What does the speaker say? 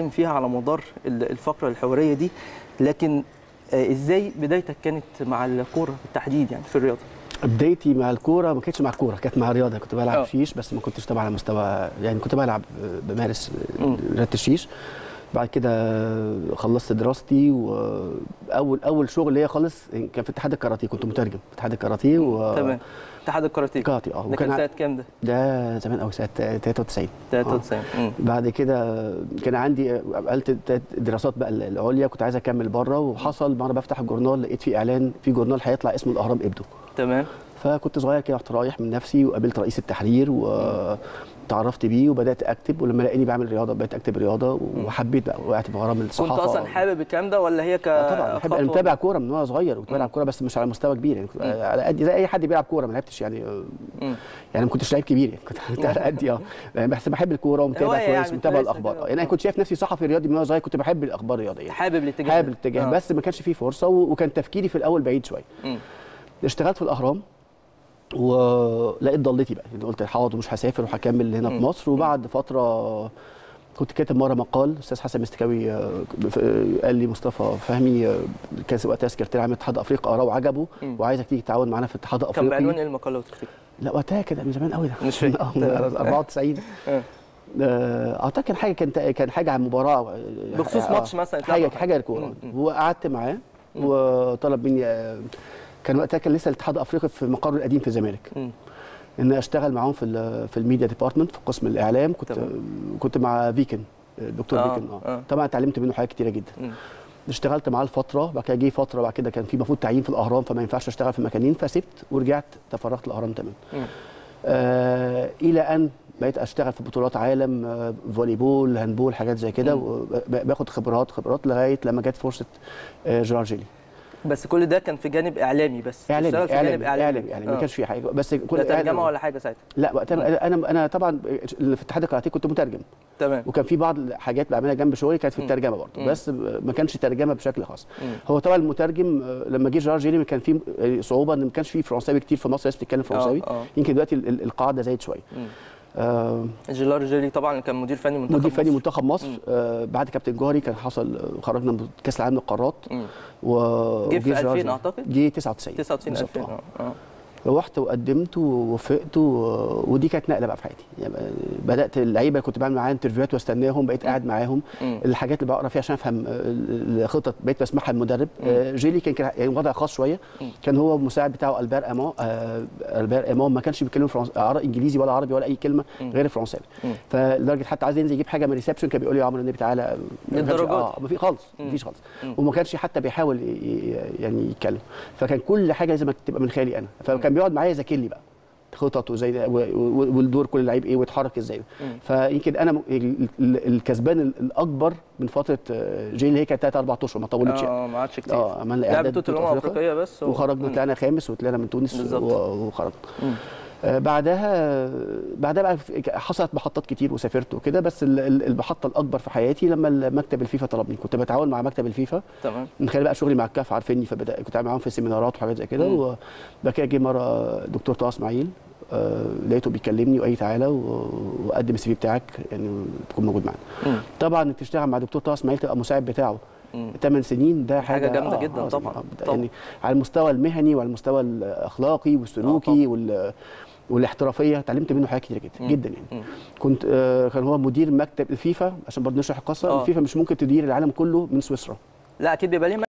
هنتكلم فيها على مدار ال- الفقره الحواريه دي لكن آه، ازاي بدايتك كانت مع الكوره بالتحديد يعني في الرياضه بدايتي مع الكوره ما كانتش مع الكوره كانت مع الرياضه كنت بلعب آه. شيش بس ما كنتش طبعا على مستوى يعني كنت بلعب بمارس مم. رياضه الشيش بعد كده خلصت دراستي واول اول شغل ليا خالص كان في اتحاد الكاراتيه كنت مترجم في اتحاد الكاراتيه و تمام اتحاد الكاراتيه كاراتيه اه ده كان وكان سنه كام ده؟ ده زمان قوي سنه 93 93 مم. بعد كده كان عندي قلت الدراسات بقى العليا كنت عايز اكمل بره وحصل مره بفتح الجورنال لقيت في اعلان في جورنال هيطلع اسمه الاهرام ابدو تمام فكنت صغير كده رحت رايح من نفسي وقابلت رئيس التحرير وتعرفت بيه وبدات اكتب ولما لقيني بعمل رياضه بقيت اكتب رياضه وحبيت بقى وقعت في غرام كنت الصحافه اصلا حابب الكلام ده ولا هي ك آه طبعا بحب انا خطوة؟ متابع كوره من وانا صغير كنت بلعب كوره بس مش على مستوى كبير يعني كنت على قد زي اي حد بيلعب كوره ما لعبتش يعني مم. يعني ما كنتش لعيب كبير يعني كنت كنت على قدي اه يعني بس بحب الكوره ومتابع هواية كويس يعني متابع كويسة الاخبار كده. آه. يعني انا كنت شايف نفسي صحفي رياضي من وانا صغير كنت بحب الاخبار الرياضيه حابب الاتجاه حابب ده. الاتجاه آه. بس ما كانش فيه فرصه و- وكان تفكيري في الاول بعيد شويه مم. اشتغلت في الاهرام ولقيت ضلتي بقى يعني قلت حاضر مش هسافر وهكمل هنا في مم. مصر وبعد فتره كنت كاتب مره مقال الاستاذ حسن مستكاوي آه، ف- قال لي مصطفى فهمي آه، كان وقتها سكرتير عام اتحاد افريقيا قراه وعجبه مم. وعايزك تيجي تتعاون معانا في اتحاد كان بعنوان افريقي ايه المقال لو تفتكر؟ لا وقتها كده من زمان قوي ده مش فاكر. آه، من 94 آه. آه، اعتقد كان حاجه كان كان حاجه عن مباراه آه، بخصوص آه، ماتش مثلا اتلعب حاجه أو حاجه الكوره مم. مم. وقعدت معاه وطلب مني آه، كان وقتها كان لسه الاتحاد الافريقي في مقره القديم في الزمالك مم. ان اشتغل معاهم في ال في الميديا ديبارتمنت في قسم الاعلام كنت تمام. كنت مع فيكن الدكتور آه، فيكن اه آه. طبعا اتعلمت منه حاجات كتيره جدا مم. اشتغلت معاه لفتره بعد كده جه فتره بعد كده كان في المفروض تعيين في الاهرام فما ينفعش اشتغل في مكانين فسبت ورجعت تفرغت الاهرام تمام مم. آه الى ان بقيت اشتغل في بطولات عالم آه فولي بول هاندبول حاجات زي كده مم. وباخد خبرات خبرات لغايه لما جت فرصه آه جيرار جيلي بس كل ده كان في جانب اعلامي بس اعلامي بتشتغل في جانب اعلامي اعلامي يعني ما آه. كانش في حاجه بس كل ده ترجمه إعلامي. ولا حاجه ساعتها لا وقتها انا انا طبعا في اتحاد الكاراتيه كنت مترجم تمام وكان في بعض الحاجات بعملها جنب شغلي كانت في الترجمه برضه مم. بس ما كانش ترجمه بشكل خاص مم. هو طبعا المترجم آه، لما جه جيرار جيلي كان في آه، صعوبه ان ما كانش في فرنساوي كتير في مصر ناس بتتكلم فرنساوي آه. يمكن دلوقتي ال- ال- القاعده زايد شويه مم. آه جيلار جيلي طبعا كان مدير فني منتخب مدير فني مصر. منتخب مصر مم. آه بعد كابتن جوهري كان حصل آه، خرجنا من كاس العالم للقارات مم. و جه في وجه جيرار 2000 جيلي. أعتقد؟ جه 99 99 بالظبط، 2000 آه. اه اه روحت وقدمت ووفقت و- ودي كانت نقله بقى في حياتي يعني بدات اللعيبه اللي كنت بعمل معاهم انترفيوهات واستناهم بقيت قاعد معاهم مم. الحاجات اللي بقرا فيها عشان افهم آه، الخطط بقيت بسمعها المدرب آه، جيلي كان كان يعني وضع خاص شويه مم. كان هو المساعد بتاعه البير امان آه، البير امان ما كانش بيتكلم فرنس... عر- انجليزي ولا عربي ولا اي كلمه مم. غير الفرنساوي مم. فلدرجه حتى عايز ينزل يجيب حاجه من الريسبشن كان بيقول لي يا عمرو النبي تعالى ما كانش- للدرجات اه ما في خالص مم. ما فيش خالص مم. وما كانش حتى بيحاول ي- ي- يعني يتكلم فكان كل حاجه لازم تبقى من خيالي انا فكان بيقعد معايا يذاكر لي بقى خطط وزي ده و- و- والدور كل لعيب ايه ويتحرك ازاي مم. فيمكن انا م- ال- ال- الكسبان ال- الاكبر من فتره آه، جيل اللي هي كانت 3 4 اشهر ما طولتش يعني. اه ما عادش كتير اه عملنا لعب اعداد بطوله الامم الافريقيه بس و- وخرجنا مم. طلعنا خامس وطلعنا من تونس بالظبط. و- وخرجنا مم. آه، بعدها بعدها بقى في- حصلت محطات كتير وسافرت وكده بس ال- ال- المحطه الاكبر في حياتي لما مكتب الفيفا طلبني كنت بتعاون مع مكتب الفيفا تمام من خلال بقى شغلي مع الكاف عارفيني فبدا كنت عامل معاهم في سيمينارات وحاجات زي كده مم. وبعد كده جه مره دكتور طه اسماعيل آه، لقيته بيكلمني وقال لي تعالى و- وقدم السي في بتاعك يعني تكون موجود معانا مم. طبعا انك تشتغل مع دكتور طه اسماعيل تبقى مساعد بتاعه مم. 8 سنين ده حاجة حاجه جامدة جداً عظيمة. طبعاً. آه، طبعاً. يعني على المستوى المهني وعلى المستوى الاخلاقي والسلوكي وال والاحترافيه اتعلمت منه حاجات كتير جدا مم. جدا يعني مم. كنت آه، كان هو مدير مكتب الفيفا عشان برضه نشرح القصه آه. الفيفا مش ممكن تدير العالم كله من سويسرا لا اكيد بيبقى ليه